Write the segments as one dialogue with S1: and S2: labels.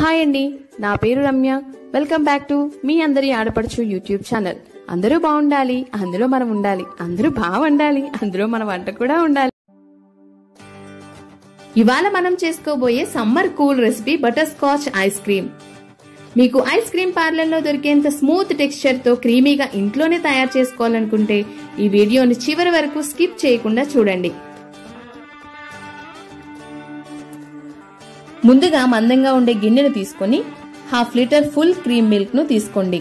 S1: hi అండి నా పేరు రమ్య వెల్కమ్ బ్యాక్ టు మీ అందరి ఆడపడుచు యూట్యూబ్ ఛానల్ అందరూ బాగుండాలి అందులో మనం ఉండాలి అందరూ బాగా వండాలి అందులో మన వంట కూడా ఉండాలి ఇవాళ మనం చేసుకోబోయే summer cool recipe butterscotch ice cream మీకు ఐస్ క్రీమ్ పార్లర్లో దొరికేంత స్మూత్ టెక్స్చర్ తో క్రీమీగా ఇంట్లోనే తయారు చేసుకోవాలనుకుంటే ఈ వీడియోని చివరి వరకు స్కిప్ చేయకుండా చూడండి ముందుగా మందంగా ఉండే గిన్నెను తీసుకొని half litre full cream milk ను తీసుకోండి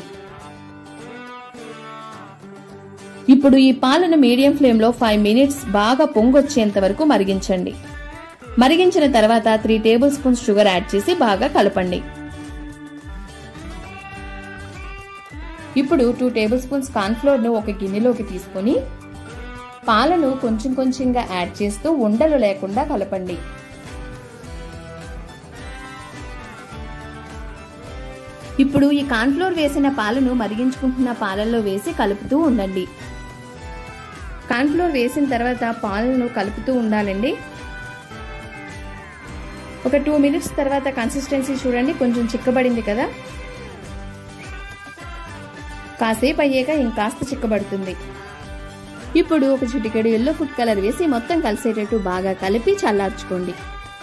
S1: ఇప్పుడు ఈ పాలను మీడియం ఫ్లేమ్ లో ఫైవ్ మినిట్స్ బాగా పొంగొచ్చేంత వరకు మరిగించండి మరిగించిన తర్వాత three tablespoons sugar add చేసి బాగా కలపండి ఇప్పుడు టూ టేబుల్ స్పూన్స్ కార్న్ఫ్లోర్ ను ఒక గిన్నెలోకి తీసుకొని పాలను కొంచెం కొంచెంగా యాడ్ చేస్తూ ఉండలు లేకుండా కలపండి ఇప్పుడు ఈ కార్న్ఫ్లోర్ వేసిన పాలను మరిగించుకుంటున్న పాలల్లో వేసి కలుపుతూ ఉండండి కార్న్ఫ్లోర్ వేసిన తర్వాత పాలను కలుపుతూ ఉండాలండి ఒక టూ మినిట్స్ తర్వాత కన్సిస్టెన్సీ చూడండి కొంచెం చిక్కబడింది కదా కాసేపు అయ్యాక ఇంకాస్త చిక్కబడుతుంది ఇప్పుడు ఒక చిటికెడు ఎల్లో ఫుడ్ కలర్ వేసి మొత్తం కలిసేటట్టు బాగా కలిపి చల్లార్చుకోండి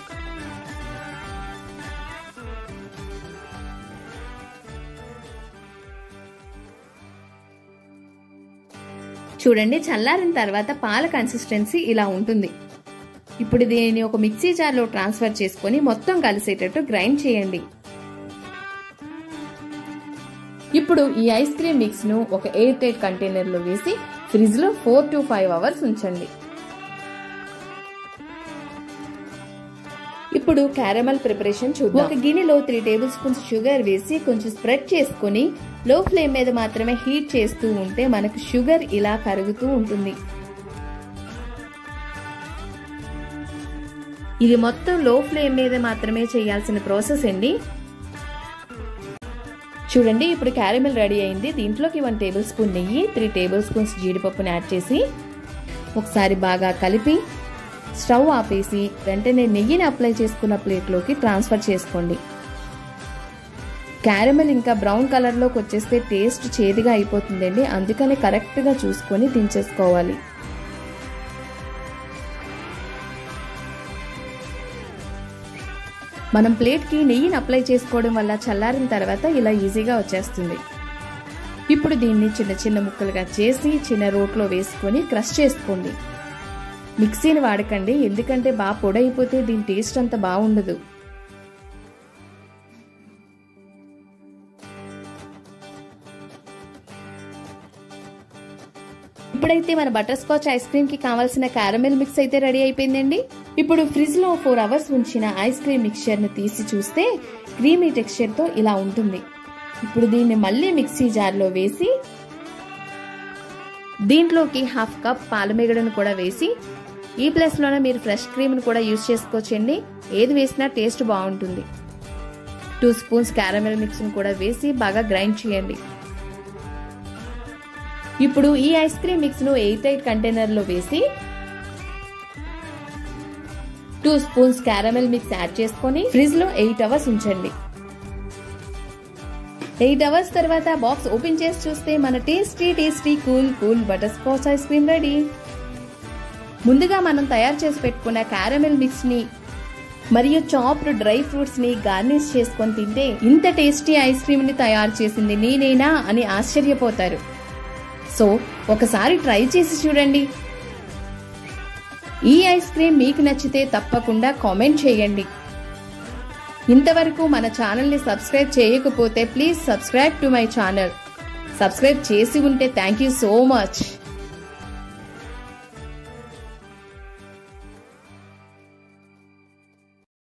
S1: చూడండి చల్లారిన తర్వాత పాల కన్సిస్టెన్సీ ఇలా ఉంటుంది ఇప్పుడు దీనిని ఒక మిక్సీ జార్లో ట్రాన్స్ఫర్ చేసుకొని మొత్తం కలిసేటట్టు గ్రైండ్ చేయండి ఇప్పుడు ఈ ఐస్ క్రీమ్ మిక్స్ ను ఒక ఎయిర్ టైట్ కంటైనర్ లో వేసి ఫ్రిడ్జ్ లో ఫోర్ టు ఫైవ్ అవర్స్ ఉంచండి ఇప్పుడు క్యారమల్ ప్రిపరేషన్ చూద్దాం ఒక గిన్నెలో త్రీ టేబుల్ స్పూన్స్ షుగర్ వేసి కొంచెం స్ప్రెడ్ చేసుకుని లో ఫ్లేమ్ మీద మాత్రమే హీట్ చేస్తూ ఉంటే మనకు షుగర్ ఇలా కరుగుతూ ఉంటుంది ఇది మొత్తం లో ఫ్లేమ్ మీద మాత్రమే చేయాల్సిన ప్రాసెస్ అండి చూడండి ఇప్పుడు క్యారమెల్ రెడీ అయింది దీంట్లోకి వన్ టేబుల్ స్పూన్ నెయ్యి త్రీ టేబుల్ స్పూన్స్ జీడిపప్పుని యాడ్ చేసి ఒకసారి బాగా కలిపి స్టవ్ ఆపేసి వెంటనే నెయ్యిని అప్లై చేసుకున్న ప్లేట్లోకి ట్రాన్స్ఫర్ చేసుకోండి క్యారమెల్ ఇంకా బ్రౌన్ కలర్లోకి వచ్చేస్తే టేస్ట్ చేదుగా అయిపోతుందండి అందుకని కరెక్ట్గా చూసుకొని దించేసుకోవాలి మనం ప్లేట్కి నెయ్యిని అప్లై చేసుకోవడం వల్ల చల్లారిన తర్వాత ఇలా ఈజీగా వచ్చేస్తుంది ఇప్పుడు దీన్ని చిన్న చిన్న ముక్కలుగా చేసి చిన్న రోట్లో వేసుకొని క్రష్ చేసుకోండి మిక్సీని వాడకండి ఎందుకంటే బాగా పొడైపోతే దీని టేస్ట్ అంత బాగుండదు ఇప్పుడైతే మన బటర్ స్కాచ్ ఐస్ క్రీమ్ కి కావాల్సిన కారమెల్ మిక్స్ అయితే రెడీ అయిపోయిందండి ఇప్పుడు ఫ్రిడ్జ్ లో ఫోర్ అవర్స్ ఉంచిన ఐస్ క్రీమ్ మిక్చర్ ను తీసి చూస్తే క్రీమీ టెక్స్చర్ తో ఇలా ఉంటుంది ఇప్పుడు దీన్ని మళ్ళీ మిక్సీ జార్ లో వేసి దీంట్లోకి హాఫ్ కప్ పాలమేగడను కూడా వేసి ఈ ప్లేస్ లోనే మీరు ఫ్రెష్ క్రీమ్ ను కూడా యూజ్ చేసుకోవచ్చండి ఏది వేసినా టేస్ట్ బాగుంటుంది టూ స్పూన్స్ క్యారమెల్ మిక్స్ ను కూడా వేసి బాగా గ్రైండ్ చేయండి ఇప్పుడు ఈ ఐస్ క్రీమ్ మిక్స్ ను ఎయిర్ టైట్ కంటైనర్ లో వేసి two spoons caramel mix add చేసుకొని ఫ్రిడ్జ్ లో ఎయిట్ అవర్స్ ఉంచండి ఎయిట్ అవర్స్ తర్వాత బాక్స్ ఓపెన్ చేసి చూస్తే మన tasty tasty cool cool butterscotch ice cream ready ముందుగా మనం తయారు చేసి పెట్టుకున్న క్యారమెల్ మిక్స్ ని మరియు చాప్డ్ డ్రై ఫ్రూట్స్ ని గార్నిష్ చేసుకొని తింటే ఇంత టేస్టీ ఐస్ క్రీమ్ ని తయారు చేసింది నేనేనా అని ఆశ్చర్యపోతారు సో ఒకసారి ట్రై చేసి చూడండి ఈ ఐస్ క్రీమ్ మీకు నచ్చితే తప్పకుండా కామెంట్ చేయండి ఇంతవరకు మన ఛానల్ని సబ్స్క్రైబ్ చేయకపోతే please subscribe to my channel subscribe చేసి ఉంటే థ్యాంక్ యూ సో మచ్